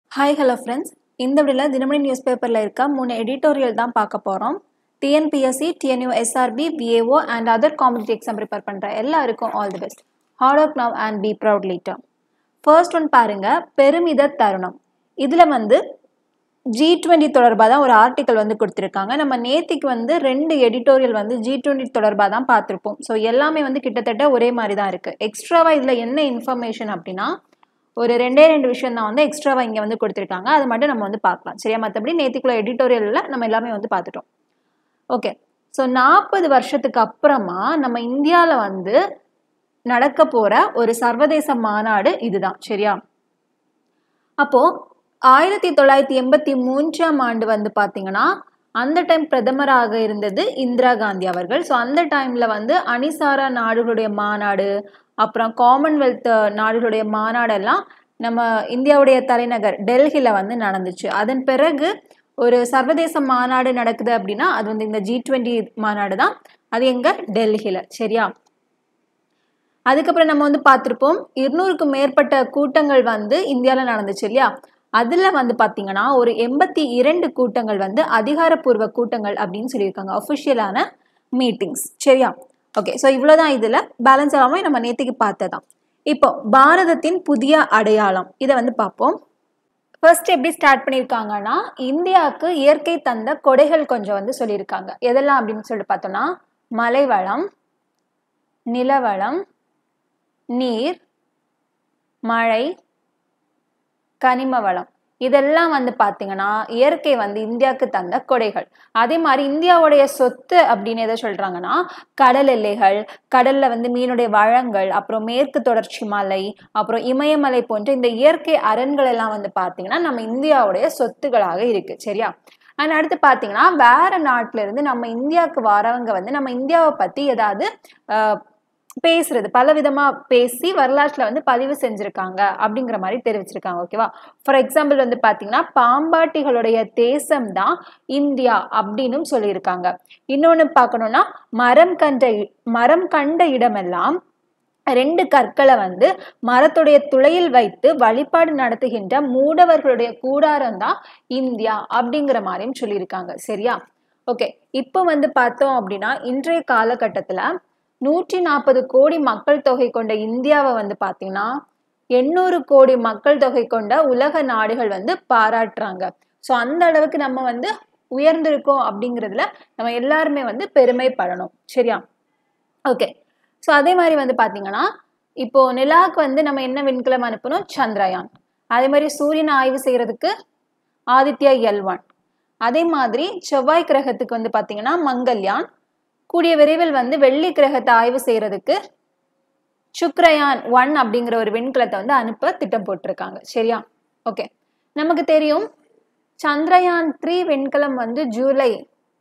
hi hello friends இந்த வீடியோவில் Dinamani news பேப்பரில் இருக்க மூணு எடிட்டோரியல் தான் பார்க்க போகிறோம் TNPSC TNU SRP VAO and other competitive exam prepare பண்ணுற எல்லாருக்கும் all the best hard work now and be proud later first one பாருங்க பெருமித தருணம் இதில் வந்து ஜி டுவெண்ட்டி தொடர்பாக தான் ஒரு ஆர்டிக்கல் வந்து கொடுத்துருக்காங்க நம்ம நேத்திக்கு வந்து ரெண்டு எடிட்டோரியல் வந்து ஜி டுவெண்ட்டி தொடர்பாக தான் பார்த்துருப்போம் ஸோ எல்லாமே வந்து கிட்டத்தட்ட ஒரே மாதிரி தான் இருக்குது எக்ஸ்ட்ராவாக இதில் என்ன இன்ஃபர்மேஷன் அப்படின்னா ஒரு ரெண்டே ரெண்டு விஷயம் தான் வந்து எக்ஸ்ட்ராவாக இங்கே வந்து கொடுத்துருக்காங்க அது மட்டும் நம்ம வந்து பார்க்கலாம் சரியா மற்றபடி நேத்திக்குள்ள எடிட்டோரியலில் நம்ம எல்லாமே வந்து பார்த்துட்டோம் ஓகே ஸோ நாற்பது வருஷத்துக்கு அப்புறமா நம்ம இந்தியாவில் வந்து நடக்க போகிற ஒரு சர்வதேச மாநாடு இதுதான் சரியா அப்போது ஆயிரத்தி தொள்ளாயிரத்தி எண்பத்தி மூன்றாம் ஆண்டு வந்து பார்த்தீங்கன்னா அந்த டைம் பிரதமராக இருந்தது இந்திரா காந்தி அவர்கள் ஸோ அந்த டைமில் வந்து அணிசாரா நாடுகளுடைய மாநாடு அப்புறம் காமன்வெல்த் நாடுகளுடைய மாநாடெல்லாம் நம்ம இந்தியாவுடைய தலைநகர் டெல்லியில் வந்து நடந்துச்சு அதன் பிறகு ஒரு சர்வதேச மாநாடு நடக்குது அப்படின்னா அது வந்து இந்த ஜி டுவெண்ட்டி மாநாடு தான் அது எங்கே டெல்லியில் சரியா அதுக்கப்புறம் நம்ம வந்து பார்த்துருப்போம் இருநூறுக்கும் மேற்பட்ட கூட்டங்கள் வந்து இந்தியாவில் நடந்துச்சு இல்லையா அதில் வந்து பார்த்தீங்கன்னா ஒரு எண்பத்தி இரண்டு கூட்டங்கள் வந்து அதிகாரப்பூர்வ கூட்டங்கள் அப்படின்னு சொல்லியிருக்காங்க அஃபிஷியலான மீட்டிங்ஸ் சரியா ஓகே ஸோ இவ்வளோதான் இதில் பேலன்ஸ் ஆகாமல் நம்ம நேற்றுக்கு பார்த்ததான் இப்போ பாரதத்தின் புதிய அடையாளம் இதை வந்து பார்ப்போம் ஃபர்ஸ்ட் எப்படி ஸ்டார்ட் பண்ணியிருக்காங்கன்னா இந்தியாவுக்கு இயற்கை தந்த கொடைகள் கொஞ்சம் வந்து சொல்லியிருக்காங்க எதெல்லாம் அப்படின்னு சொல்லிட்டு பார்த்தோம்னா மலைவளம் நிலவளம் நீர் மழை கனிம வளம் இதெல்லாம் வந்து பார்த்தீங்கன்னா இயற்கை வந்து இந்தியாவுக்கு தந்த கொடைகள் அதே மாதிரி இந்தியாவுடைய சொத்து அப்படின்னு எதை சொல்றாங்கன்னா கடல் எல்லைகள் கடல்ல வந்து மீனுடைய வளங்கள் அப்புறம் மேற்கு தொடர்ச்சி மலை அப்புறம் இமயமலை போன்ற இந்த இயற்கை அரண்கள் எல்லாம் வந்து பார்த்தீங்கன்னா நம்ம இந்தியாவுடைய சொத்துகளாக இருக்கு சரியா அண்ட் அடுத்து பார்த்தீங்கன்னா வேற நாட்டில இருந்து நம்ம இந்தியாவுக்கு வரவங்க வந்து நம்ம இந்தியாவை பத்தி ஏதாவது பேசுறது பல விதமா பேசி வரலாற்றுல வந்து பதிவு செஞ்சிருக்காங்க அப்படிங்கிற மாதிரி தெரிவிச்சிருக்காங்க ஓகேவா ஃபார் எக்ஸாம்பிள் வந்து பாத்தீங்கன்னா பாம்பாட்டிகளுடைய தேசம் தான் இந்தியா அப்படின்னு சொல்லியிருக்காங்க இன்னொன்னு பார்க்கணும்னா மரம் கண்ட மரம் கண்ட இடமெல்லாம் ரெண்டு கற்களை வந்து மரத்துடைய துளையில் வைத்து வழிபாடு நடத்துகின்ற மூடவர்களுடைய கூடாரம் தான் இந்தியா அப்படிங்கிற மாதிரியும் சொல்லியிருக்காங்க சரியா ஓகே இப்போ வந்து பார்த்தோம் அப்படின்னா இன்றைய காலகட்டத்துல நூற்றி நாற்பது கோடி மக்கள் தொகை கொண்ட இந்தியாவை வந்து பார்த்தீங்கன்னா எண்ணூறு கோடி மக்கள் தொகை கொண்ட உலக நாடுகள் வந்து பாராட்டுறாங்க ஸோ அந்த அளவுக்கு நம்ம வந்து உயர்ந்திருக்கோம் அப்படிங்கிறதுல நம்ம எல்லாருமே வந்து பெருமைப்படணும் சரியா ஓகே ஸோ அதே மாதிரி வந்து பார்த்தீங்கன்னா இப்போ நிலாவுக்கு வந்து நம்ம என்ன விண்கலம் அனுப்பணும் சந்திரயான் அதே மாதிரி சூரியனை ஆய்வு செய்யறதுக்கு ஆதித்யா எல் ஒன் அதே மாதிரி செவ்வாய் கிரகத்துக்கு வந்து பார்த்தீங்கன்னா மங்கல்யான் கூடிய விரைவில் வந்து வெள்ளி கிரகத்தை ஆய்வு செய்யறதுக்கு சுக்ரயான் ஒன் அப்படிங்கிற ஒரு விண்கலத்தை வந்து அனுப்ப திட்டம் போட்டிருக்காங்க சரியா ஓகே நமக்கு தெரியும் சந்திரயான் த்ரீ விண்கலம் வந்து ஜூலை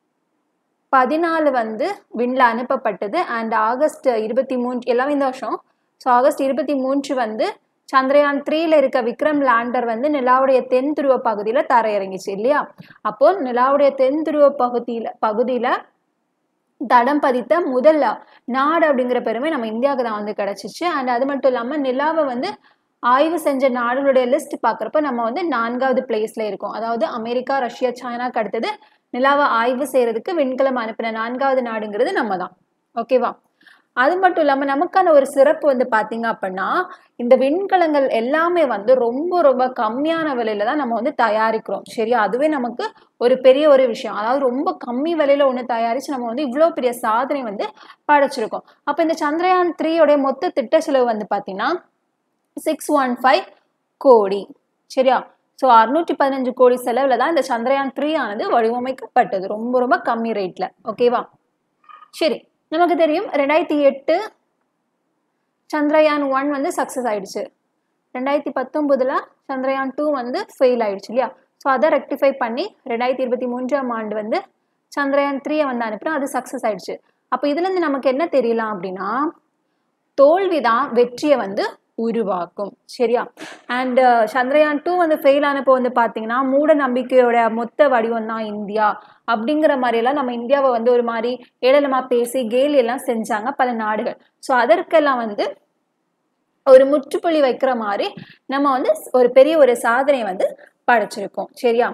பதினாலு வந்து விண்ல அனுப்பப்பட்டது அண்ட் ஆகஸ்ட் இருபத்தி மூன்று எல்லாமே இந்த வருஷம் ஸோ ஆகஸ்ட் இருபத்தி மூன்று வந்து சந்திரயான் த்ரீல இருக்க விக்ரம் லேண்டர் வந்து நிலாவுடைய தென் துருவ பகுதியில தரையிறங்கிச்சு இல்லையா அப்போ நிலாவுடைய தென் துருவ பகுதியில பகுதியில தடம் பதித்த முதல் நாடு அப்படிங்கிற பெருமை நம்ம இந்தியாவுக்கு தான் வந்து கிடைச்சிச்சு அண்ட் அது மட்டும் இல்லாமல் நிலாவை வந்து ஆய்வு செஞ்ச நாடுகளுடைய லிஸ்ட் பார்க்குறப்ப நம்ம வந்து நான்காவது பிளேஸ்ல இருக்கோம் அதாவது அமெரிக்கா ரஷ்யா சைனாக்கு அடுத்தது நிலாவை ஆய்வு செய்யறதுக்கு விண்கலம் அனுப்பின நான்காவது நாடுங்கிறது நம்ம தான் ஓகேவா அது மட்டும் இல்லாமல் நமக்கான ஒரு சிறப்பு வந்து பார்த்தீங்க அப்படின்னா இந்த விண்கலங்கள் எல்லாமே வந்து ரொம்ப ரொம்ப கம்மியான விலையில தான் நம்ம வந்து தயாரிக்கிறோம் சரியா அதுவே நமக்கு ஒரு பெரிய ஒரு விஷயம் அதாவது ரொம்ப கம்மி விலையில ஒன்று தயாரித்து நம்ம வந்து இவ்வளோ பெரிய சாதனை வந்து படைச்சிருக்கோம் அப்போ இந்த சந்திரயான் த்ரீயோடைய மொத்த திட்ட செலவு வந்து பார்த்தீங்கன்னா சிக்ஸ் ஒன் ஃபைவ் கோடி சரியா ஸோ அறுநூற்றி பதினஞ்சு கோடி செலவில் தான் இந்த சந்திரயான் த்ரீ ஆனது வடிவமைக்கப்பட்டது ரொம்ப ரொம்ப கம்மி ரேட்டில் ஓகேவா சரி நமக்கு தெரியும் ரெண்டாயிரத்தி எட்டு சந்திரயான் ஒன் வந்து சக்ஸஸ் ஆயிடுச்சு ரெண்டாயிரத்தி பத்தொன்பதுல சந்திரயான் டூ வந்து ஃபெயில் ஆயிடுச்சு இல்லையா ஸோ அதை ரெக்டிஃபை பண்ணி ரெண்டாயிரத்தி இருபத்தி மூன்றாம் ஆண்டு வந்து சந்திரயான் த்ரீயை வந்து அனுப்புகிறோம் அது சக்ஸஸ் ஆயிடுச்சு அப்போ இதுலேருந்து நமக்கு என்ன தெரியலாம் அப்படின்னா தோல்வி தான் வெற்றியை வந்து உருவாக்கும் சரியா அண்ட் சந்திரயான் டூ வந்து ஃபெயில் ஆனப்போ வந்து பார்த்தீங்கன்னா மூட நம்பிக்கையோட மொத்த வடிவம் தான் இந்தியா அப்படிங்கிற மாதிரியெல்லாம் நம்ம இந்தியாவை வந்து ஒரு மாதிரி ஏழலமாக பேசி கேலி எல்லாம் செஞ்சாங்க பல நாடுகள் ஸோ அதற்கெல்லாம் வந்து ஒரு முற்றுப்புள்ளி வைக்கிற மாதிரி நம்ம வந்து ஒரு பெரிய ஒரு சாதனை வந்து படைச்சிருக்கோம் சரியா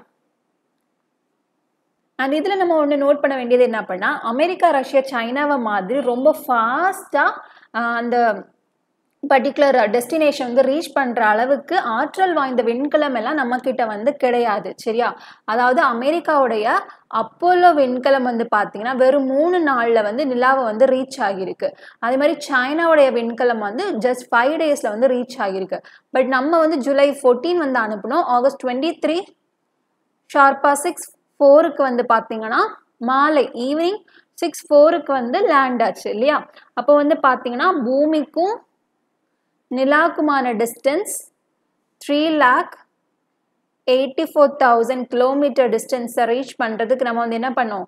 அண்ட் இதில் நம்ம ஒன்று நோட் பண்ண வேண்டியது என்ன பண்ணா அமெரிக்கா ரஷ்யா சைனாவை மாதிரி ரொம்ப ஃபாஸ்ட்டாக அந்த பர்டிகுலர் டெஸ்டினேஷன் வந்து ரீச் பண்ணுற அளவுக்கு ஆற்றல் வாய்ந்த விண்கலம் எல்லாம் நம்மக்கிட்ட வந்து கிடையாது சரியா அதாவது அமெரிக்காவுடைய அப்போலோ விண்கலம் வந்து பார்த்தீங்கன்னா வெறும் மூணு நாளில் வந்து நிலாவை வந்து ரீச் ஆகியிருக்கு அதே மாதிரி சைனாவுடைய விண்கலம் வந்து ஜஸ்ட் ஃபைவ் டேஸில் வந்து ரீச் ஆகியிருக்கு பட் நம்ம வந்து ஜூலை ஃபோர்டீன் வந்து அனுப்பினோம் ஆகஸ்ட் டுவெண்ட்டி த்ரீ ஷார்ப்பா சிக்ஸ் ஃபோருக்கு வந்து பார்த்தீங்கன்னா மாலை ஈவினிங் சிக்ஸ் ஃபோருக்கு வந்து லேண்ட் ஆச்சு இல்லையா அப்போ வந்து பார்த்தீங்கன்னா பூமிக்கும் நிலாக்குமான distance three lakh eighty four thousand kilometre டிஸ்டன்ஸை ரீச் பண்ணுறதுக்கு நம்ம வந்து என்ன பண்ணோம்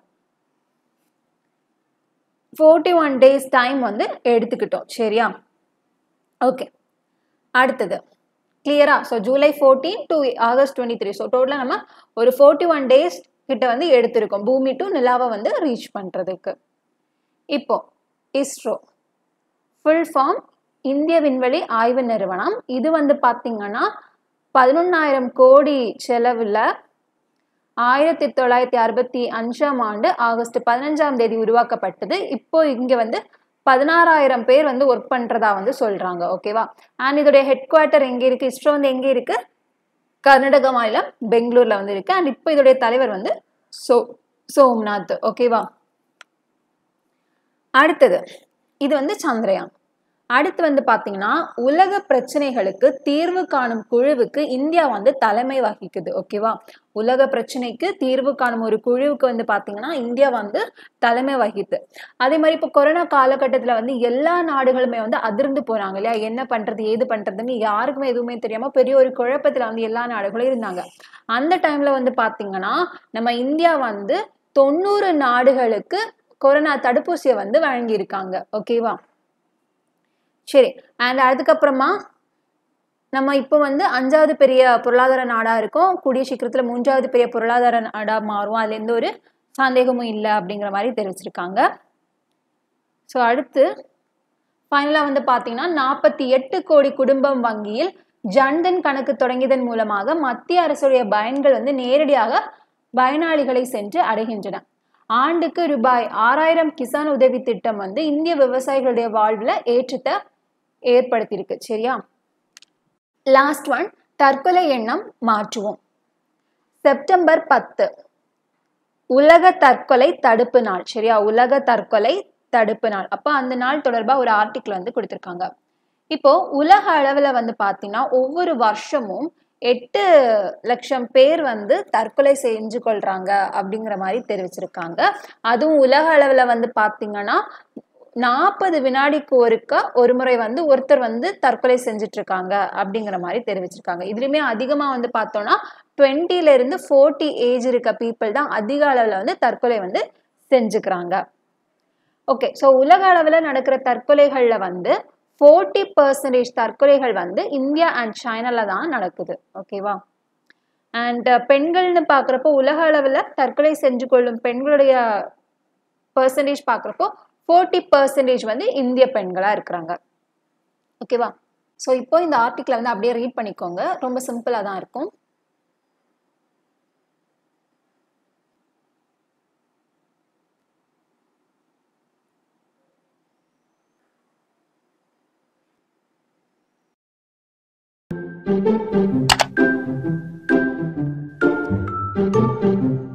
ஃபோர்ட்டி ஒன் டேஸ் டைம் வந்து எடுத்துக்கிட்டோம் சரியா ஓகே அடுத்தது கிளியரா so July fourteen to August twenty three so டோட்டலாக நம்ம ஒரு ஃபோர்ட்டி ஒன் டேஸ் கிட்ட வந்து எடுத்திருக்கோம் பூமி டு நிலாவை வந்து ரீச் பண்ணுறதுக்கு இப்போ இஸ்ரோ ஃபுல் ஃபார்ம் இந்திய விண்வெளி ஆய்வு நிறுவனம் இது வந்து பார்த்தீங்கன்னா பதினொன்னாயிரம் கோடி செலவில் ஆயிரத்தி தொள்ளாயிரத்தி அறுபத்தி அஞ்சாம் ஆண்டு ஆகஸ்ட் பதினஞ்சாம் தேதி உருவாக்கப்பட்டது இப்போ இங்கே வந்து பதினாறாயிரம் பேர் வந்து ஒர்க் பண்ணுறதா வந்து சொல்கிறாங்க ஓகேவா அண்ட் இதோடைய ஹெட் குவார்ட்டர் எங்கே இருக்குது இஸ்ரோ வந்து எங்கே இருக்குது கர்நாடக மாநிலம் பெங்களூரில் வந்து இருக்குது அண்ட் இப்போ இதோடைய தலைவர் வந்து சோ சோம்நாத் ஓகேவா அடுத்தது இது வந்து சந்திரயான் அடுத்து வந்து பார்த்தீங்கன்னா உலக பிரச்சனைகளுக்கு தீர்வு காணும் குழுவுக்கு இந்தியா வந்து தலைமை வகிக்குது ஓகேவா உலக பிரச்சனைக்கு தீர்வு காணும் ஒரு குழுவுக்கு வந்து பார்த்தீங்கன்னா இந்தியா வந்து தலைமை வகித்து அதே மாதிரி இப்போ கொரோனா காலகட்டத்தில் வந்து எல்லா நாடுகளுமே வந்து அதிர்ந்து போகிறாங்க இல்லையா என்ன பண்ணுறது ஏது பண்ணுறதுன்னு யாருக்குமே எதுவுமே தெரியாமல் பெரிய ஒரு குழப்பத்தில் வந்து எல்லா நாடுகளும் இருந்தாங்க அந்த டைமில் வந்து பார்த்தீங்கன்னா நம்ம இந்தியா வந்து தொண்ணூறு நாடுகளுக்கு கொரோனா தடுப்பூசியை வந்து வழங்கியிருக்காங்க ஓகேவா சரி அண்ட் அதுக்கப்புறமா நம்ம இப்போ வந்து அஞ்சாவது பெரிய பொருளாதார நாடாக இருக்கோம் கூடிய சீக்கிரத்தில் மூன்றாவது பெரிய பொருளாதார நாடாக மாறும் அதுல எந்த ஒரு சந்தேகமும் இல்லை அப்படிங்கிற மாதிரி தெரிவிச்சிருக்காங்க ஸோ அடுத்து ஃபைனலாக வந்து பார்த்தீங்கன்னா நாற்பத்தி எட்டு கோடி குடும்பம் வங்கியில் ஜன்தன் கணக்கு தொடங்கியதன் மூலமாக மத்திய அரசுடைய பயன்கள் வந்து நேரடியாக பயனாளிகளை சென்று அடைகின்றன ஆண்டுக்கு ரூபாய் ஆறாயிரம் கிசான் உதவி திட்டம் வந்து இந்திய விவசாயிகளுடைய வாழ்வில் ஏற்றத்தை ஏற்படுத்தியிருக்கு சரியா லாஸ்ட் ஒன் தற்கொலை எண்ணம் மாற்றுவோம் செப்டம்பர் பத்து உலக தற்கொலை தடுப்பு நாள் சரியா உலக தற்கொலை தடுப்பு நாள் அப்போ அந்த நாள் தொடர்பாக ஒரு ஆர்டிக்கிள் வந்து கொடுத்துருக்காங்க இப்போ உலக அளவில் வந்து பார்த்தீங்கன்னா ஒவ்வொரு வருஷமும் எட்டு லட்சம் பேர் வந்து தற்கொலை செஞ்சு கொள்றாங்க அப்படிங்கிற மாதிரி தெரிவிச்சிருக்காங்க அதுவும் உலக அளவில் வந்து பார்த்தீங்கன்னா நாற்பது வினாடிக்கு ஒருக்கா ஒரு முறை வந்து ஒருத்தர் வந்து தற்கொலை செஞ்சுட்டு இருக்காங்க அப்படிங்கிற மாதிரி தெரிவிச்சிருக்காங்க இதுலையுமே அதிகமாக வந்து பார்த்தோம்னா டுவெண்ட்டில இருந்து ஃபோர்ட்டி ஏஜ் இருக்க பீப்புள் தான் அதிக அளவில் வந்து தற்கொலை வந்து செஞ்சுக்கிறாங்க ஓகே ஸோ உலக அளவில் நடக்கிற தற்கொலைகளில் வந்து ஃபோர்ட்டி பர்சன்டேஜ் தற்கொலைகள் வந்து இந்தியா அண்ட் சைனால தான் நடக்குது ஓகேவா அண்ட் பெண்கள்னு பார்க்குறப்போ உலக அளவில் தற்கொலை செஞ்சு கொள்ளும் பெண்களுடைய பர்சன்டேஜ் பார்க்குறப்போ ஃபோர்ட்டி பர்சன்டேஜ் வந்து இந்திய பெண்களாக இருக்கிறாங்க ஓகேவா ஸோ இப்போ இந்த ஆர்டிக்கிளை வந்து அப்படியே ரீட் பண்ணிக்கோங்க ரொம்ப சிம்பிளாக தான் இருக்கும் thank you